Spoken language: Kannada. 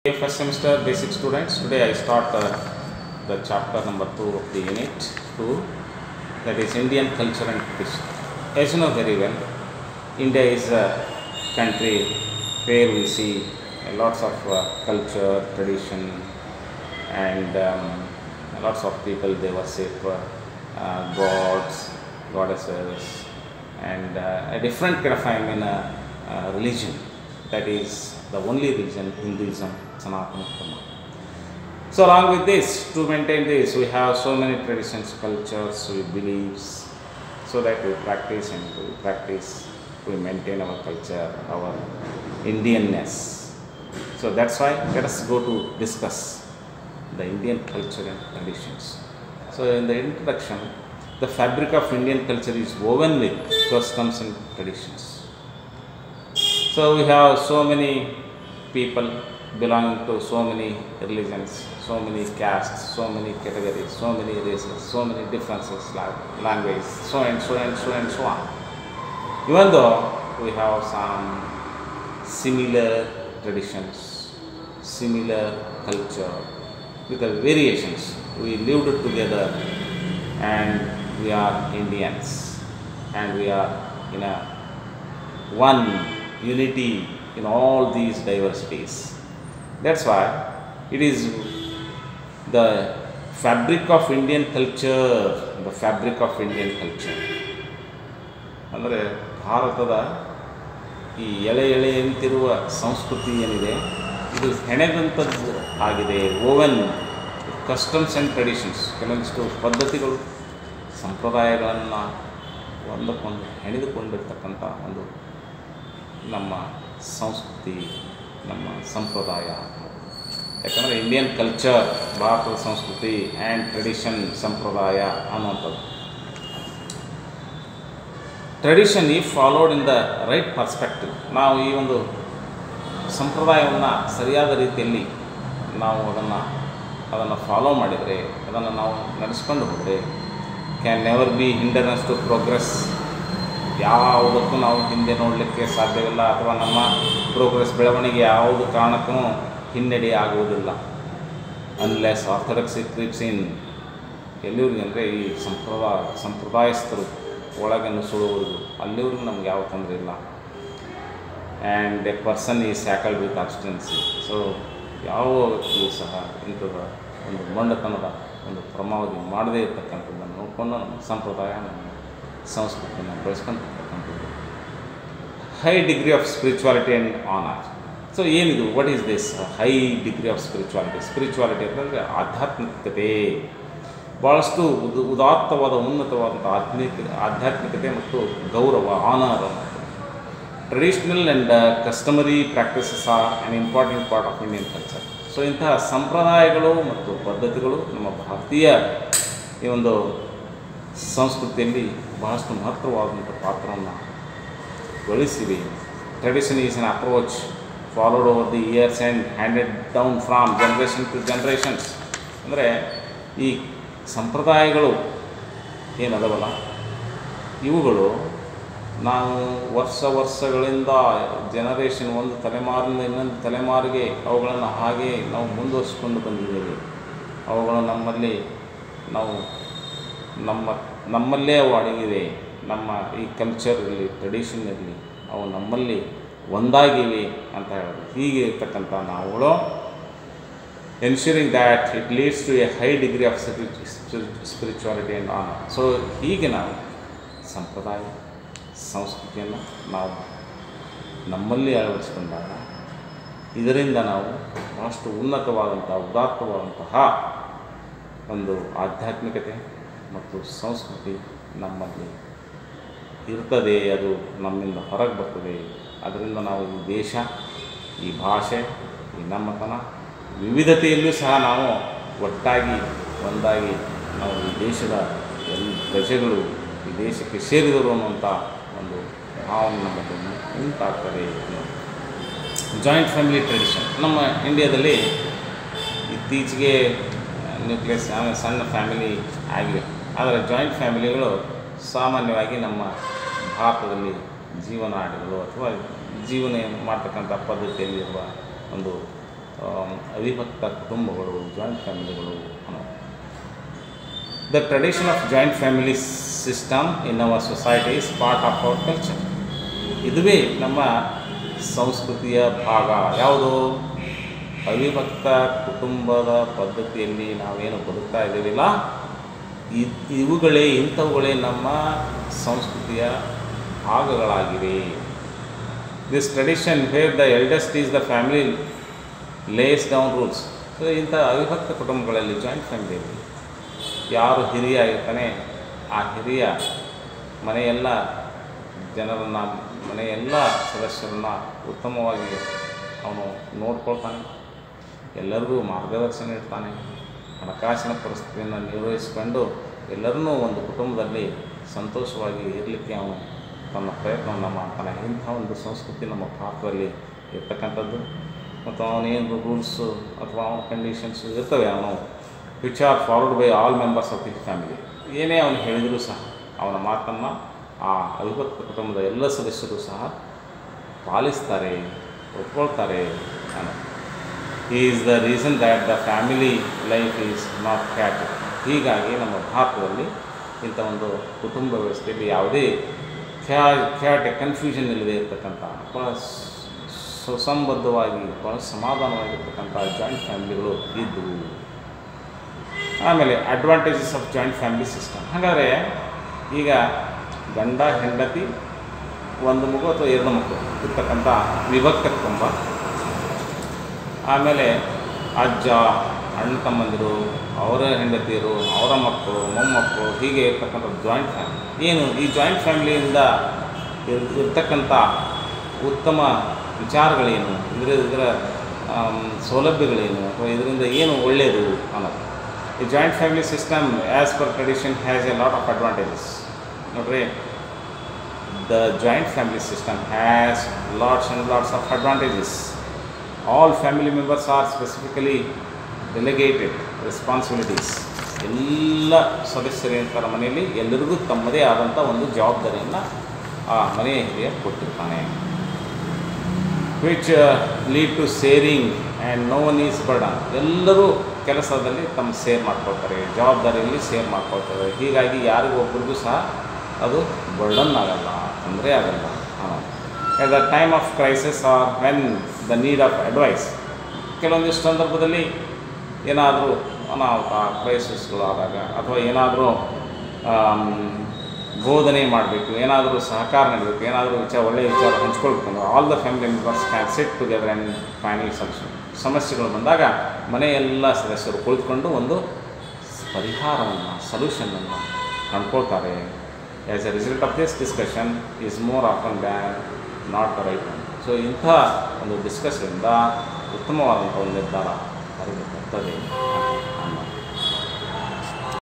Okay, First semester basic students, today I start uh, the chapter number 2 of the unit 2 that is Indian culture and tradition. As you know very well, India is a country where we see lots of uh, culture, tradition and um, lots of people they worship uh, uh, gods, goddesses and uh, a different kind of I mean, uh, uh, religion that is the only religion Hinduism, Sanatana Dharma. So along with this, to maintain this, we have so many traditions, cultures, we beliefs, so that we practice and we practice, we maintain our culture, our Indianness. So that's why let us go to discuss the Indian culture and traditions. So in the introduction, the fabric of Indian culture is woven with customs and traditions. So we have so many people belonging to so many religions, so many castes, so many categories, so many races, so many differences, la- language, so and so and so and so on. Even though we have some similar traditions, similar culture, with the variations, we lived together and we are Indians and we are in a one unity in all these diversities. That's why it is the fabric of Indian culture, the fabric of Indian culture. ಅಂದರೆ ಭಾರತದ ಈ ಎಳೆ ಎಳೆ ನಿಂತಿರುವ ಸಂಸ್ಕೃತಿ ಏನಿದೆ ಇದು ಹೆಣೆದಂಥದ್ದು ಆಗಿದೆ ಓವೆನ್ ಕಸ್ಟಮ್ಸ್ ಆ್ಯಂಡ್ ಟ್ರೆಡಿಷನ್ಸ್ ಕೆಲವೊಂದಿಷ್ಟು ಪದ್ಧತಿಗಳು ಸಂಪ್ರದಾಯಗಳನ್ನು ಒಂದಕ್ಕೊಂದು ಹೆಣೆದುಕೊಂಡಿರ್ತಕ್ಕಂಥ ಒಂದು ನಮ್ಮ ಸಂಸ್ಕೃತಿ ನಮ್ಮ ಸಂಪ್ರದಾಯ ಯಾಕಂದರೆ ಇಂಡಿಯನ್ ಕಲ್ಚರ್ ಭಾರತದ ಸಂಸ್ಕೃತಿ ಆ್ಯಂಡ್ ಟ್ರೆಡಿಷನ್ ಸಂಪ್ರದಾಯ ಅನ್ನುವಂಥದ್ದು ಟ್ರೆಡಿಷನ್ ಈ followed in the right perspective ನಾವು ಈ ಒಂದು ಸಂಪ್ರದಾಯವನ್ನು ಸರಿಯಾದ ರೀತಿಯಲ್ಲಿ ನಾವು ಅದನ್ನು ಅದನ್ನು ಫಾಲೋ ಮಾಡಿದರೆ ಅದನ್ನು ನಾವು ನಡೆಸ್ಕೊಂಡು ಹೋದರೆ can never be hindrance to progress ಯಾವುದಕ್ಕೂ ನಾವು ಹಿಂದೆ ನೋಡಲಿಕ್ಕೆ ಸಾಧ್ಯವಿಲ್ಲ ಅಥವಾ ನಮ್ಮ ಪ್ರೋಗ್ರೆಸ್ ಬೆಳವಣಿಗೆ ಯಾವುದು ಕಾರಣಕ್ಕೂ ಹಿನ್ನಡೆ ಆಗುವುದಿಲ್ಲ ಅನ್ಲೆಸ್ ಆರ್ಥಡಕ್ಸಿ ಕ್ರೀಪ್ಸ್ ಇನ್ ಎಲ್ಲಿವ್ರಿಗೆ ಅಂದರೆ ಈ ಸಂಪ್ರದಾಯ ಸಂಪ್ರದಾಯಸ್ಥರು ಒಳಗೆ ನುಸುಳುವುದು ಅಲ್ಲಿವರೆಗೂ ನಮ್ಗೆ ಯಾವ ತೊಂದರೆ ಇಲ್ಲ ಆ್ಯಂಡ್ ಎ ಪರ್ಸನ್ ಈ ಸ್ಯಾಕಲ್ಡ್ ವಿತ್ ಅಬ್ಸ್ಟೆನ್ಸಿ ಸೊ ಯಾವ ವ್ಯಕ್ತಿಯೂ ಸಹ ಇಂಥದ ಒಂದು ಮೊಂಡತನದ ಒಂದು ಪ್ರಮಾವಧಿ ಮಾಡದೇ ಇರ್ತಕ್ಕಂಥದ್ದನ್ನು ನೋಡ್ಕೊಂಡು ನಮ್ಮ ಸಂಪ್ರದಾಯ ನಮ್ಮ ಸಂಸ್ಕೃತಿಯನ್ನು ಬೆಳೆಸ್ಕೊಂತಿರ್ತಕ್ಕಂಥದ್ದು high degree of spirituality and honour so ಏನಿದು what is this high degree of spirituality spirituality ಅಂತಂದರೆ ಆಧ್ಯಾತ್ಮಿಕತೆ ಭಾಳಷ್ಟು ಉದ ಉದಾತ್ತವಾದ ಉನ್ನತವಾದಂಥ ಆಧ್ಯಾತ್ಮಿಕ ಆಧ್ಯಾತ್ಮಿಕತೆ ಮತ್ತು ಗೌರವ ಆನರ್ ಅನ್ನೋದು traditional and customary practices are an important part of Indian culture so ಇಂತಹ ಸಂಪ್ರದಾಯಗಳು ಮತ್ತು ಪದ್ಧತಿಗಳು ನಮ್ಮ ಭಾರತೀಯ ಈ ಒಂದು ಸಂಸ್ಕೃತಿಯಲ್ಲಿ ಬಹಳಷ್ಟು ಮಹತ್ವವಾದಂಥ ಪಾತ್ರವನ್ನು ಗಳಿಸಿವೆ tradition is an approach followed over the years and handed down from generation to generations ಅಂದರೆ ಈ ಸಂಪ್ರದಾಯಗಳು ಏನದವಲ್ಲ ಇವುಗಳು ನಾವು ವರ್ಷ ವರ್ಷಗಳಿಂದ ಜನರೇಷನ್ ಒಂದು ತಲೆಮಾರಿನಿಂದ ಇನ್ನೊಂದು ತಲೆಮಾರಿಗೆ ಅವುಗಳನ್ನು ಹಾಗೆ ನಾವು ಮುಂದುವರಿಸ್ಕೊಂಡು ಬಂದಿದ್ದೇವೆ ಅವುಗಳು ನಮ್ಮಲ್ಲಿ ನಾವು ನಮ್ಮ ನಮ್ಮಲ್ಲೇ ಅವು ಅಡಗಿವೆ ನಮ್ಮ ಈ ಕಲ್ಚರಲ್ಲಿ ಟ್ರೆಡಿಷನಲ್ಲಿ ಅವು ನಮ್ಮಲ್ಲಿ ಒಂದಾಗಿವೆ ಅಂತ ಹೇಳೋದು ಹೀಗೆ ಇರ್ತಕ್ಕಂಥ ನಾವುಗಳು ensuring that it leads to a high degree of spirituality and honour so ಹೀಗೆ ನಾವು ಸಂಪ್ರದಾಯ ಸಂಸ್ಕೃತಿಯನ್ನು ನಾವು ನಮ್ಮಲ್ಲಿ ಅಳವಡಿಸಿಕೊಂಡಾಗ ಇದರಿಂದ ನಾವು ಭಾಳಷ್ಟು ಉನ್ನತವಾದಂಥ ಉದಾತ್ತವಾದಂತಹ ಒಂದು ಆಧ್ಯಾತ್ಮಿಕತೆ ಮತ್ತು ಸಂಸ್ಕೃತಿ ನಮ್ಮಲ್ಲಿ ಇರ್ತದೆ ಅದು ನಮ್ಮಿಂದ ಹೊರಗೆ ಬರ್ತದೆ ಅದರಿಂದ ನಾವು ಈ ದೇಶ ಈ ಭಾಷೆ ಈ ನಮ್ಮತನ ವಿವಿಧತೆಯಲ್ಲೂ ಸಹ ನಾವು ಒಟ್ಟಾಗಿ ಒಂದಾಗಿ ನಾವು ಈ ದೇಶದ ಎಲ್ಲ ಪ್ರಜೆಗಳು ಈ ದೇಶಕ್ಕೆ ಸೇರಿದರು ಅನ್ನುವಂಥ ಒಂದು ಭಾವನೆ ನಮ್ಮಲ್ಲಿ ಉಂಟಾಗ್ತದೆ ಜಾಯಿಂಟ್ ಫ್ಯಾಮಿಲಿ ಟ್ರೆಡಿಷನ್ ನಮ್ಮ ಇಂಡಿಯಾದಲ್ಲಿ ಇತ್ತೀಚೆಗೆ ನ್ಯೂಕ್ಲಿಯಸ್ ಆಮೇಲೆ ಸಣ್ಣ ಫ್ಯಾಮಿಲಿ ಆಗಿವೆ ಆದರೆ ಜಾಯಿಂಟ್ ಫ್ಯಾಮಿಲಿಗಳು ಸಾಮಾನ್ಯವಾಗಿ ನಮ್ಮ ಭಾರತದಲ್ಲಿ ಜೀವನಾಡಿಗಳು ಅಥವಾ ಜೀವನ ಮಾಡ್ತಕ್ಕಂಥ ಪದ್ಧತಿಯಲ್ಲಿರುವ ಒಂದು ಆಮ್, ಅವಿಭಕ್ತ ಕುಟುಂಬಗಳು ಜಾಯಿಂಟ್ ಫ್ಯಾಮಿಲಿಗಳು ಅನ್ನೋದು the tradition of joint family system in our society is part of our culture ಇದುವೇ ನಮ್ಮ ಸಂಸ್ಕೃತಿಯ ಭಾಗ ಯಾವುದು ಅವಿಭಕ್ತ ಕುಟುಂಬದ ಪದ್ಧತಿಯಲ್ಲಿ ನಾವೇನು ಬದುಕ್ತಾ ಇದ್ದೀವಿಲ್ಲ ಇ- ಇವುಗಳೇ ಇಂಥವುಗಳೇ ನಮ್ಮ ಸಂಸ್ಕೃತಿಯ ಭಾಗಗಳಾಗಿವೆ this tradition where the eldest is the family lays down rules so ಇಂಥ ಅವಿಭಕ್ತ ಕುಟುಂಬಗಳಲ್ಲಿ ಜಾಯಿಂಟ್ ಫ್ಯಾಮಿಲಿಯಲ್ಲಿ ಯಾರು ಹಿರಿಯ ಇರ್ತಾನೆ ಆ ಹಿರಿಯ ಮನೆಯೆಲ್ಲ ಜನರನ್ನು ಮನೆಯೆಲ್ಲ ಸದಸ್ಯರನ್ನು ಉತ್ತಮವಾಗಿ ಅವನು ನೋಡ್ಕೊಳ್ತಾನೆ ಎಲ್ಲರಿಗೂ ಮಾರ್ಗದರ್ಶನ ಇರ್ತಾನೆ ಹಣಕಾಸಿನ ಪರಿಸ್ಥಿತಿಯನ್ನು ನಿರ್ವಹಿಸಿಕೊಂಡು ಎಲ್ಲರನ್ನೂ ಒಂದು ಕುಟುಂಬದಲ್ಲಿ ಸಂತೋಷವಾಗಿ ಇರಲಿಕ್ಕೆ ಅವನು ತನ್ನ ಪ್ರಯತ್ನವನ್ನು ಮಾಡ್ತಾನೆ ಇಂಥ ಒಂದು ಸಂಸ್ಕೃತಿ ನಮ್ಮ ಭಾರತದಲ್ಲಿ ಇರ್ತಕ್ಕಂಥದ್ದು ಮತ್ತು ಅವನೇನು ರೂಲ್ಸು ಅಥವಾ ಅವನ ಕಂಡೀಷನ್ಸು ಇರ್ತವೆ ಅವನು which are followed by all members of the family ಏನೇ ಅವನು ಹೇಳಿದರೂ ಸಹ ಅವನ ಮಾತನ್ನು ಆ ಅವಿಭಕ್ತ ಕುಟುಂಬದ ಎಲ್ಲ ಸದಸ್ಯರು ಸಹ ಪಾಲಿಸ್ತಾರೆ ಒಪ್ಕೊಳ್ತಾರೆ ಅನ್ನೋದು is the reason that the family life is not cut ಹೀಗಾಗಿ ನಮ್ಮ ಭಾರತದಲ್ಲಿ ಇಂಥ ಒಂದು ಕುಟುಂಬ ವ್ಯವಸ್ಥೆಯಲ್ಲಿ ಯಾವುದೇ ಕ್ಯಾ ಕ್ಯಾಟ್ ಕನ್ಫ್ಯೂಷನ್ ಇಲ್ಲದೆ ಇರತಕ್ಕಂಥ ಬಹಳ ಸ್- ಸುಸಂಬದ್ಧವಾಗಿ ಬಹಳ ಸಮಾಧಾನವಾಗಿರ್ತಕ್ಕಂಥ ಜಾಯಿಂಟ್ ಫ್ಯಾಮಿಲಿಗಳು ಇದ್ದವು ಆಮೇಲೆ advantages of joint family system ಹಾಗಾದರೆ ಈಗ ಗಂಡ ಹೆಂಡತಿ ಒಂದು ಮಗು ಅಥವಾ ಎರಡು ಮಕ್ಕಳು ಇರ್ತಕ್ಕಂಥ ವಿಭಕ್ತ ಕುಟುಂಬ ಆಮೇಲೆ ಅಜ್ಜ ಅಣ್ಣ ತಮ್ಮಂದಿರು ಅವರ ಹೆಂಡತಿಯರು ಅವರ ಮಕ್ಕಳು ಮೊಮ್ಮಕ್ಕಳು ಹೀಗೆ ಇರ್ತಕ್ಕಂಥ ಜಾಯಿಂಟ್ ಫ್ಯಾಮಿಲಿ ಏನು ಈ ಜಾಯಿಂಟ್ ಫ್ಯಾಮಿಲಿಯಿಂದ ಇರ್- ಇರ್ತಕ್ಕಂಥ ಉತ್ತಮ ವಿಚಾರಗಳೇನು ಇದರ ಇದರ ಆಮ್, ಸೌಲಭ್ಯಗಳೇನು ಅಥವಾ ಇದರಿಂದ ಏನು ಒಳ್ಳೆಯದು ಅನ್ನೋದು ಈ joint family system as per tradition has a lot of advantages ನೋಡ್ರಿ the joint family system has lots and lots of advantages. All family members are specifically delegated responsibilities. ಎಲ್ಲ ಸದಸ್ಯರಿರ್ತಾರೆ ಮನೆಯಲ್ಲಿ ಎಲ್ಲರಿಗೂ ತಮ್ಮದೇ ಆದಂಥ ಒಂದು ಜವಾಬ್ದಾರಿಯನ್ನು ಆ ಮನೆಯ ಹಿರಿಯ ಕೊಟ್ಟಿರ್ತಾನೆ which lead to sharing and no one is burden ಎಲ್ಲರೂ ಕೆಲಸದಲ್ಲಿ ತಮ್ಮ ಸೇರ್ ಮಾಡ್ಕೊಳ್ತಾರೆ ಜವಾಬ್ದಾರಿಯಲ್ಲಿ ಸೇರ್ ಮಾಡ್ಕೊಳ್ತಾರೆ ಹೀಗಾಗಿ ಯಾರಿಗೂ ಒಬ್ಬರಿಗೂ ಸಹ ಅದು ಬರ್ಡನ್ ಆಗಲ್ಲ ತೊಂದರೆ ಆಗಲ್ಲ at the time of crisis or when the need of advice ಕೆಲವೊಂದಿಷ್ಟು ಸಂದರ್ಭದಲ್ಲಿ ಏನಾದರೂ ಅನಾಹುತ ಕ್ರೈಸಿಸ್ಗಳಾದಾಗ ಅಥವಾ ಏನಾದರೂ ಬೋಧನೆ ಮಾಡಬೇಕು ಏನಾದರೂ ಸಹಕಾರ ನೀಡಬೇಕು ಏನಾದರೂ ವಿಚಾರ ಒಳ್ಳೆಯ ವಿಚಾರ ಹಂಚ್ಕೊಳ್ಬೇಕು ಅಂದ್ರೆ all the family members can sit together and final solution ಸಮಸ್ಯೆಗಳು ಬಂದಾಗ ಮನೆಯೆಲ್ಲ ಸದಸ್ಯರು ಕುಳಿತುಕೊಂಡು ಒಂದು ಪರಿಹಾರವನ್ನು ಸೊಲ್ಯೂಷನನ್ನು ಕಂಡ್ಕೊಳ್ತಾರೆ as a result of this discussion is more often than not the right one so ಇಂಥ ಒಂದು ಡಿಸ್ಕಷನಿಂದ ಉತ್ತಮವಾದಂಥ ಒಂದು ನಿರ್ಧಾರ ಹೊರಗೆ ಬರ್ತದೆ ಅಂತ